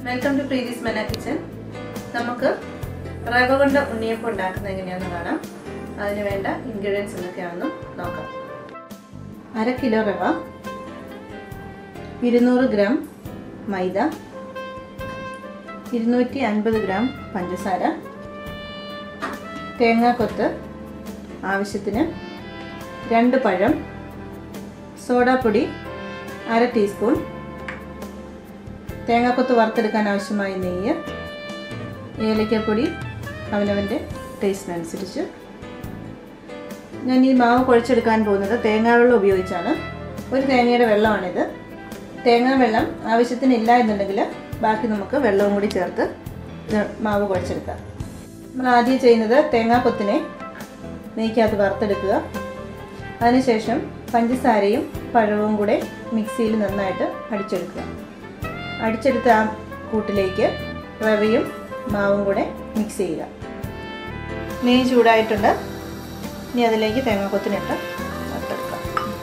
welcome to previous മെന kitchen നമുക്ക് റവ കൊണ്ട് ഉണ്ണിയപ്പം ഉണ്ടാക്കുന്നത് എങ്ങനെയാണെന്ന് കാണാം അതിന് വേണ്ട ഇൻഗ്രീഡിയൻസ് എന്തൊക്കെയാണെന്ന് നോക്കാം അര കിലോ റവ ഇരുന്നൂറ് ഗ്രാം മൈദ ഇരുന്നൂറ്റി അൻപത് ഗ്രാം പഞ്ചസാര തേങ്ങാക്കൊത്ത് ആവശ്യത്തിന് രണ്ട് പഴം സോഡാപ്പൊടി അര ടീസ്പൂൺ തേങ്ങാക്കൊത്ത് വറുത്തെടുക്കാൻ ആവശ്യമായ നെയ്യ് ഏലക്കപ്പൊടി അവനവൻ്റെ ടേസ്റ്റിനനുസരിച്ച് ഞാൻ ഈ മാവ് കുഴച്ചെടുക്കാൻ പോകുന്നത് തേങ്ങാവെള്ളം ഉപയോഗിച്ചാണ് ഒരു തേങ്ങയുടെ വെള്ളമാണിത് തേങ്ങാ വെള്ളം ആവശ്യത്തിനില്ല എന്നുണ്ടെങ്കിൽ ബാക്കി നമുക്ക് വെള്ളവും കൂടി ചേർത്ത് ഇത് മാവ് കുഴച്ചെടുക്കാം നമ്മൾ ആദ്യം ചെയ്യുന്നത് തേങ്ങാക്കൊത്തിനെ നെയ്ക്കകത്ത് വറുത്തെടുക്കുക അതിനുശേഷം പഞ്ചസാരയും പഴവും കൂടെ മിക്സിയിൽ നന്നായിട്ട് അടിച്ചെടുക്കുക അടിച്ചെടുത്ത ആ കൂട്ടിലേക്ക് റവയും മാവും കൂടെ മിക്സ് ചെയ്യുക നെയ്യ് ചൂടായിട്ടുണ്ട് ഇനി അതിലേക്ക് തേങ്ങാക്കൊത്തിനിട്ട് വറുത്തെടുക്കാം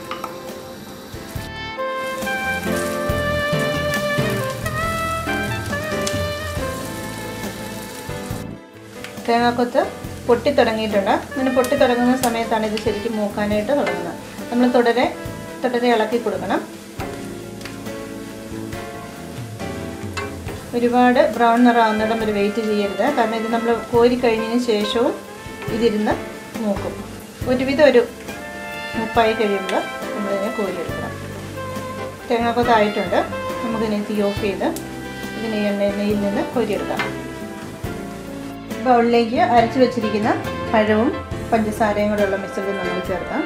തേങ്ങാക്കൊത്ത് പൊട്ടി തുടങ്ങിയിട്ടുണ്ട് അങ്ങനെ പൊട്ടി തുടങ്ങുന്ന സമയത്താണ് ഇത് ശരിക്കും മൂക്കാനായിട്ട് തുടങ്ങുന്നത് നമ്മൾ തുടരെ തുടരെ ഇളക്കി കൊടുക്കണം ഒരുപാട് ബ്രൗൺ നിറാവുന്നിടം വരെ വെയിറ്റ് ചെയ്യരുത് കാരണം ഇത് നമ്മൾ കോരി കഴിഞ്ഞതിന് ശേഷവും ഇതിരുന്ന് മൂക്കും ഒരുവിധം ഒരു ഉപ്പായി കഴിയുമ്പോൾ നമ്മളിതിനെ കോരിയെടുക്കണം തേങ്ങാക്കൊത്തായിട്ടുണ്ട് നമുക്കിനി തീ ഓഫ് ചെയ്ത് ഇതിനെ എണ്ണയിൽ നിന്ന് കോരിയെടുക്കാം ബൗളിലേക്ക് അരച്ചു വെച്ചിരിക്കുന്ന പഴവും പഞ്ചസാരയും കൂടെ ഉള്ള മിശ്രിതം നമ്മൾ ചേർക്കാം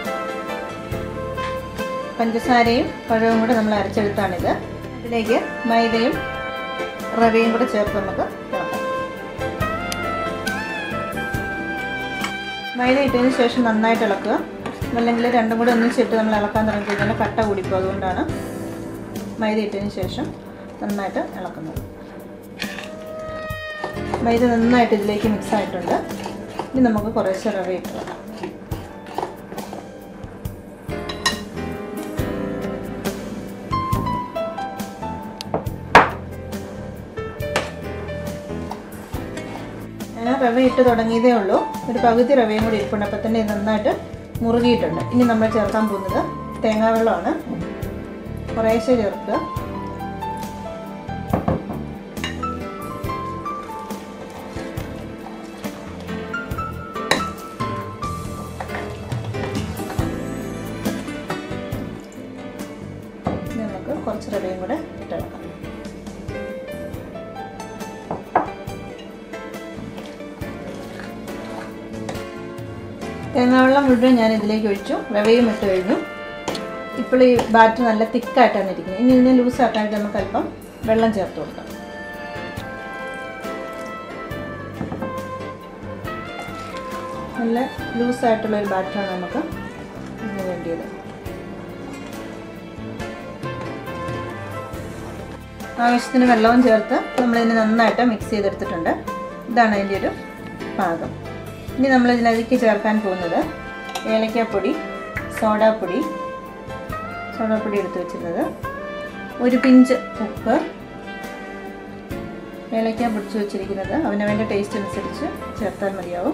പഞ്ചസാരയും പഴവും കൂടെ നമ്മൾ അരച്ചെടുത്താണിത് ഇതിലേക്ക് മൈദയും റവയും കൂടെ ചേർത്ത് നമുക്ക് ഇളക്കാം മൈദ ഇട്ടതിന് ശേഷം നന്നായിട്ട് ഇളക്കുക അല്ലെങ്കിൽ രണ്ടും കൂടെ ഒന്നിച്ചിട്ട് നമ്മൾ ഇളക്കാൻ തുടങ്ങി കഴിഞ്ഞാൽ കട്ട കൂടിപ്പോൾ അതുകൊണ്ടാണ് മൈദ ഇട്ടതിന് ശേഷം നന്നായിട്ട് ഇളക്കുന്നത് മൈദ നന്നായിട്ട് ഇതിലേക്ക് മിക്സ് ആയിട്ടുണ്ട് ഇനി നമുക്ക് കുറേശ്ശെ റവ ഇട്ട് വെക്കാം ഞാൻ റവ ഇട്ട് തുടങ്ങിയതേ ഉള്ളൂ ഒരു പകുതി റവയും കൂടി ഇരിപ്പുണ്ട് അപ്പം തന്നെ നന്നായിട്ട് മുറുകിയിട്ടുണ്ട് ഇനി നമ്മൾ ചേർക്കാൻ പോകുന്നത് തേങ്ങാവെള്ളമാണ് കുറേശ്ശെ ചേർക്കുക നമുക്ക് കുറച്ച് റവയും കൂടെ ഇട്ടെടുക്കാം തേങ്ങാവെള്ളം മുഴുവൻ ഞാൻ ഇതിലേക്ക് ഒഴിച്ചു റവയും ഇട്ട് കഴിഞ്ഞു ഇപ്പോൾ ഈ ബാറ്റർ നല്ല തിക്കായിട്ടാണ് ഇരിക്കുന്നത് ഇനി ഇതിനെ ലൂസാക്കാനായിട്ട് നമുക്ക് അല്പം വെള്ളം ചേർത്ത് കൊടുക്കാം നല്ല ലൂസായിട്ടുള്ള ഒരു ബാറ്ററാണ് നമുക്ക് ഇതിന് വേണ്ടിയത് ആവശ്യത്തിന് വെള്ളവും ചേർത്ത് നമ്മളിതിനെ നന്നായിട്ട് മിക്സ് ചെയ്തെടുത്തിട്ടുണ്ട് ഇതാണ് അതിൻ്റെ ഒരു പാകം ഇനി നമ്മൾ ഇതിനതിലേക്ക് ചേർക്കാൻ പോകുന്നത് ഏലക്കാപ്പൊടി സോഡാപ്പൊടി സോഡാപ്പൊടി എടുത്ത് വെച്ചിരുന്നത് ഒരു പിഞ്ച് ഉപ്പ് ഏലക്ക പൊടിച്ച് വെച്ചിരിക്കുന്നത് അവനവൻ്റെ ടേസ്റ്റ് അനുസരിച്ച് ചേർത്താൽ മതിയാവും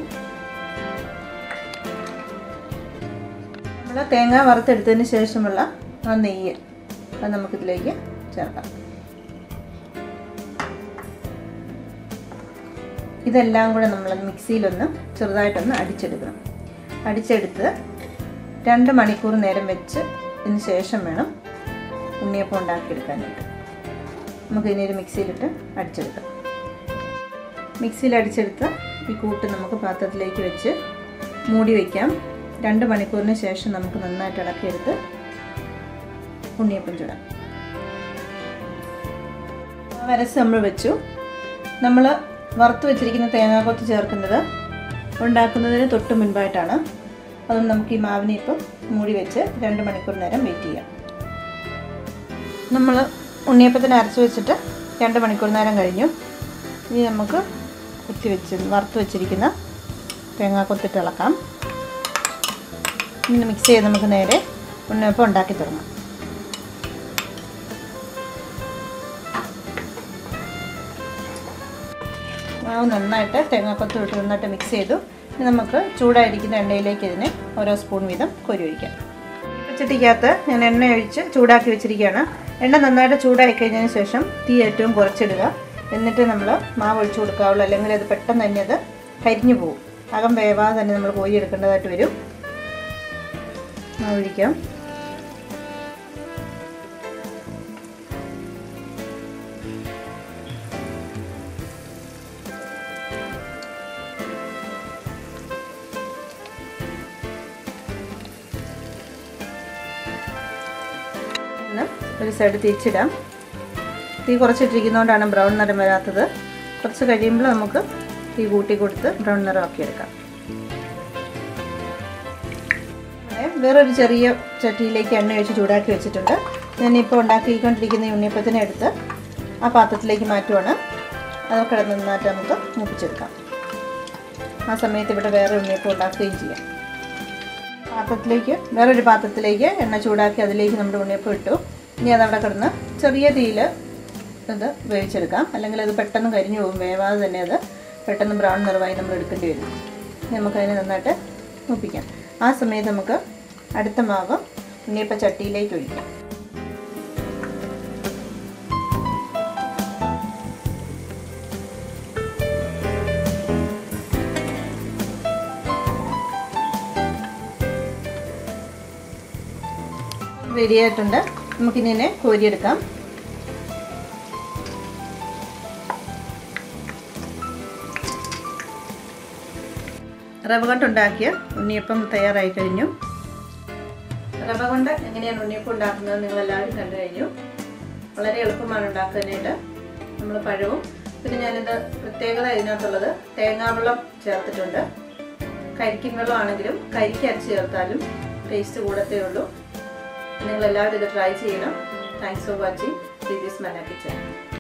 നമ്മൾ തേങ്ങ വറുത്തെടുത്തതിന് ശേഷമുള്ള ആ നെയ്യ് അത് നമുക്കിതിലേക്ക് ചേർക്കാം ഇതെല്ലാം കൂടെ നമ്മൾ മിക്സിയിലൊന്ന് ചെറുതായിട്ടൊന്ന് അടിച്ചെടുക്കണം അടിച്ചെടുത്ത് രണ്ട് മണിക്കൂർ നേരം വെച്ച് ഇതിന് ശേഷം വേണം ഉണ്ണിയപ്പം ഉണ്ടാക്കിയെടുക്കാനായിട്ട് നമുക്ക് ഇതിനൊരു മിക്സിയിലിട്ട് അടിച്ചെടുക്കാം മിക്സിയിൽ അടിച്ചെടുത്ത് ഈ കൂട്ട് നമുക്ക് പാത്രത്തിലേക്ക് വെച്ച് മൂടി വയ്ക്കാം രണ്ട് മണിക്കൂറിന് ശേഷം നമുക്ക് നന്നായിട്ട് ഇളക്കിയെടുത്ത് ഉണ്ണിയപ്പം ചുടാം വരസ് നമ്മൾ വെച്ചു നമ്മൾ വറുത്ത് വെച്ചിരിക്കുന്ന തേങ്ങാക്കൊത്ത് ചേർക്കുന്നത് ഉണ്ടാക്കുന്നതിന് തൊട്ട് മുൻപായിട്ടാണ് അതും നമുക്ക് ഈ മാവിനെ ഇപ്പം മൂടി വെച്ച് രണ്ട് മണിക്കൂർ നേരം വെയിറ്റ് ചെയ്യാം നമ്മൾ ഉണ്ണിയപ്പത്തിന് അരച്ച് വെച്ചിട്ട് രണ്ട് മണിക്കൂർ നേരം കഴിഞ്ഞു ഇനി നമുക്ക് കുത്തി വെച്ച് വറുത്ത് വെച്ചിരിക്കുന്ന തേങ്ങാക്കൊത്തിട്ട് ഇളക്കാം ഇനി മിക്സ് ചെയ്ത് നമുക്ക് നേരെ ഉണ്ണിയപ്പം ഉണ്ടാക്കി തുടങ്ങാം മാവ് നന്നായിട്ട് തേങ്ങാക്കൊത്തും ഇട്ട് നന്നായിട്ട് മിക്സ് ചെയ്തു ഇനി നമുക്ക് ചൂടായിരിക്കുന്ന എണ്ണയിലേക്ക് ഇതിനെ ഓരോ സ്പൂൺ വീതം കോരി ഒഴിക്കാം ചട്ടിക്കകത്ത് ഞാൻ എണ്ണ ഒഴിച്ച് ചൂടാക്കി വെച്ചിരിക്കുകയാണ് എണ്ണ നന്നായിട്ട് ചൂടായി കഴിഞ്ഞതിന് ശേഷം തീ ഏറ്റവും കുറച്ചിടുക എന്നിട്ട് നമ്മൾ മാവ് ഒഴിച്ചു കൊടുക്കാവുള്ളൂ അല്ലെങ്കിൽ അത് പെട്ടെന്ന് തന്നെ അത് കരിഞ്ഞു പോകും അകം വേവാതെ തന്നെ നമ്മൾ കോരി എടുക്കേണ്ടതായിട്ട് വരും മാവ് ഒഴിക്കാം ഒന്ന് ഒരു സൈഡ് തിരിച്ചിടാം തീ കുറച്ചിട്ടിരിക്കുന്നതുകൊണ്ടാണ് ബ്രൗൺ നിറം വരാത്തത് കുറച്ച് കഴിയുമ്പോൾ നമുക്ക് തീ കൂട്ടി കൊടുത്ത് ബ്രൗൺ നിറമാക്കി എടുക്കാം അങ്ങനെ വേറൊരു ചെറിയ ചട്ടിയിലേക്ക് എണ്ണ ഒഴിച്ച് ചൂടാക്കി വെച്ചിട്ടുണ്ട് ഞാനിപ്പോൾ ഉണ്ടാക്കിക്കൊണ്ടിരിക്കുന്ന ഈ ഉണ്ണിയപ്പത്തിനെ എടുത്ത് ആ പാത്രത്തിലേക്ക് മാറ്റുവാണ് അത് കിടന്ന് നന്നായിട്ട് നമുക്ക് മൂപ്പിച്ചെടുക്കാം ആ സമയത്ത് ഇവിടെ വേറെ ഉണ്ണിയപ്പം ഉണ്ടാക്കുകയും ചെയ്യാം പാത്രത്തിലേക്ക് വേറൊരു പാത്രത്തിലേക്ക് എണ്ണ ചൂടാക്കി അതിലേക്ക് നമ്മുടെ ഉണ്ണിയപ്പം ഇട്ടു ഇനി അതവിടെ കിടന്ന് ചെറിയ തീയിൽ ഇത് വേവിച്ചെടുക്കാം അല്ലെങ്കിൽ അത് പെട്ടെന്ന് കരിഞ്ഞു പോകും വേവാതെ തന്നെ അത് പെട്ടെന്ന് ബ്രൗൺ നിറവായി നമ്മൾ എടുക്കേണ്ടി വരും ഇനി നമുക്കതിനെ നന്നായിട്ട് മൂപ്പിക്കാം ആ സമയത്ത് നമുക്ക് അടുത്ത മാവ് ഉണ്ണിയപ്പ ചട്ടിയിലേക്ക് ഒഴിക്കാം റെഡി ആയിട്ടുണ്ട് നമുക്കിനി ഇതിനെ കോരിയെടുക്കാം റവ കൊണ്ടുണ്ടാക്കിയ ഉണ്ണിയപ്പം തയ്യാറായി കഴിഞ്ഞു റവ കൊണ്ട് എങ്ങനെയാണ് ഉണ്ണിയപ്പം ഉണ്ടാക്കുന്നത് നിങ്ങൾ എല്ലാവരും കണ്ടു കഴിഞ്ഞു വളരെ എളുപ്പമാണ് ഉണ്ടാക്കാനായിട്ട് നമ്മൾ പഴവും പിന്നെ ഞാനിത് പ്രത്യേകത ഇതിനകത്തുള്ളത് തേങ്ങാവെള്ളം ചേർത്തിട്ടുണ്ട് കരിക്കിൻ വെള്ളം ആണെങ്കിലും കരിക്ക് അരച്ച് ചേർത്താലും ടേസ്റ്റ് കൂടത്തേ ഉള്ളൂ നിങ്ങൾ എല്ലാവരും ഇത് ട്രൈ ചെയ്യണം thanks for watching this Mana kitchen